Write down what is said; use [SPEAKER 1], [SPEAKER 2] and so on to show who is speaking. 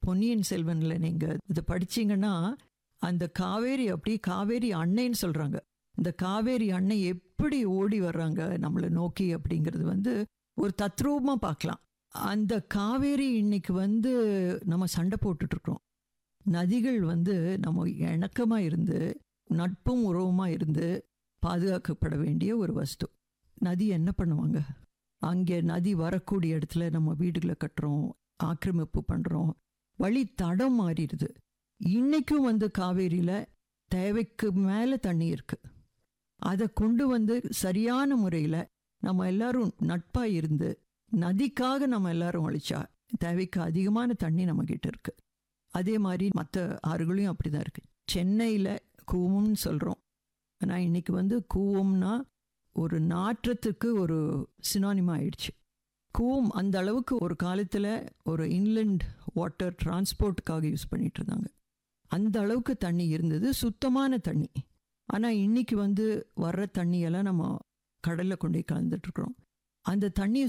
[SPEAKER 1] பொன்னியின் செல்வன்ல நீங்க இதை படிச்சீங்கன்னா அந்த காவேரி அப்படி காவேரி அன்னைன்னு சொல்றாங்க இந்த காவேரி அன்னை எப்படி ஓடி வர்றாங்க நம்மளை நோக்கி அப்படிங்கிறது வந்து ஒரு தத்ரூபமா பார்க்கலாம் அந்த காவேரி இன்னைக்கு வந்து நம்ம சண்டை போட்டுட்டு இருக்கோம் நதிகள் வந்து நம்ம இணக்கமா இருந்து நட்பும் உறவுமா இருந்து பாதுகாக்கப்பட வேண்டிய ஒரு வஸ்து நதி என்ன பண்ணுவாங்க அங்கே நதி வரக்கூடிய இடத்துல நம்ம வீடுகளை கட்டுறோம் ஆக்கிரமிப்பு பண்ணுறோம் வழி தடம் மாறிடுது இன்னைக்கும் வந்து காவேரியில் தேவைக்கு மேலே தண்ணி இருக்கு அதை கொண்டு வந்து சரியான முறையில் நம்ம எல்லாரும் நட்பாக இருந்து நதிக்காக நம்ம எல்லாரும் அழிச்சா தேவைக்கு அதிகமான தண்ணி நம்ம கிட்ட இருக்கு அதே மாதிரி மற்ற ஆறுகளையும் அப்படிதான் இருக்கு சென்னையில் கூவம்னு சொல்கிறோம் ஆனால் இன்னைக்கு வந்து கூவம்னா ஒரு நாற்றத்துக்கு ஒரு சினானிமா ஆயிடுச்சு கூவம் அந்த அளவுக்கு ஒரு காலத்தில் ஒரு இன்லண்ட் வாட்டர் டிரான்ஸ்போர்ட்டுக்காக யூஸ் பண்ணிட்டு இருந்தாங்க அந்த அளவுக்கு தண்ணி இருந்தது சுத்தமான தண்ணி ஆனால் இன்னைக்கு வந்து வர்ற தண்ணியெல்லாம் நம்ம கடலில் கொண்டு போய் கலந்துட்டுருக்குறோம் அந்த தண்ணியை